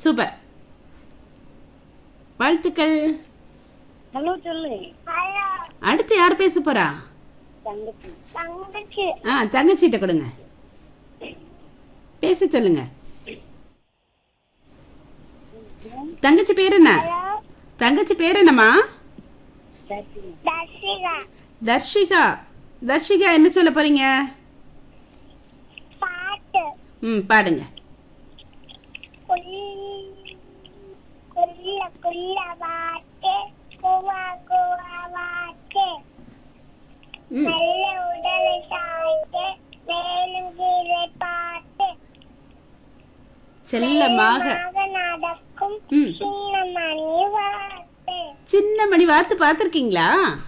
super வாழ்த்துக்கள் hello சொல்லு hello அடுத்து யார் பேச போறா தங்கச்சி தங்கச்சி ஆ தங்கச்சிட்ட கொடுங்க பேச சொல்லுங்க தங்கச்சி பேர் என்ன தங்கச்சி பேர் என்னம்மா தர்ஷிகா தர்ஷிகா தர்ஷிகா என்ன சொல்ல போறீங்க பாட்டு ம் பாடுங்க குள்ள குள்ள வாட்டு குவா குவா வாட்டு ம் நல்ல உடலை சாய்த்து மேலும் கீழே பாட்டு செல்லமாக மெல்லமாக நடக்கும் ம் சின்ன மணி வாட்டு சின்ன மணி வாத்து பார்த்துருக்கீங்களா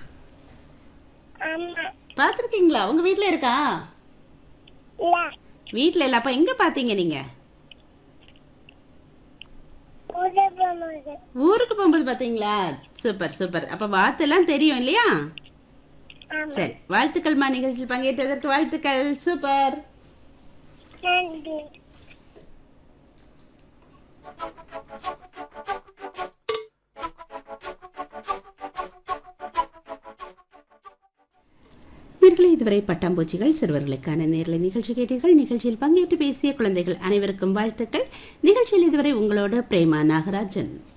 ஆமா பார்த்துருக்கீங்களா உங்க வீட்ல இருக்கா இல்ல வீட்ல இல்ல அப்ப எங்க பாத்தீங்க நீங்க உதவுவது ஊருக்கு போகும்போது பாத்தீங்களா சூப்பர் சூப்பர் அப்ப வாத்தெல்லாம் தெரியும் இல்லையா ஆமா சரி வாழ்த்துக்கள்மா நிகழ்ச்சியில் பங்கேற்றதற்கு வாழ்த்துக்கள் சூப்பர் நன்றி நேர்களை இதுவரை பட்டாம்பூச்சிகள் சிறுவர்களுக்கான நேரலை நிகழ்ச்சி கேட்டீர்கள் நிகழ்ச்சியில் பங்கேற்று பேசிய குழந்தைகள் அனைவருக்கும் வாழ்த்துக்கள் நிகழ்ச்சியில் இதுவரை உங்களோட பிரேமா நாகராஜன்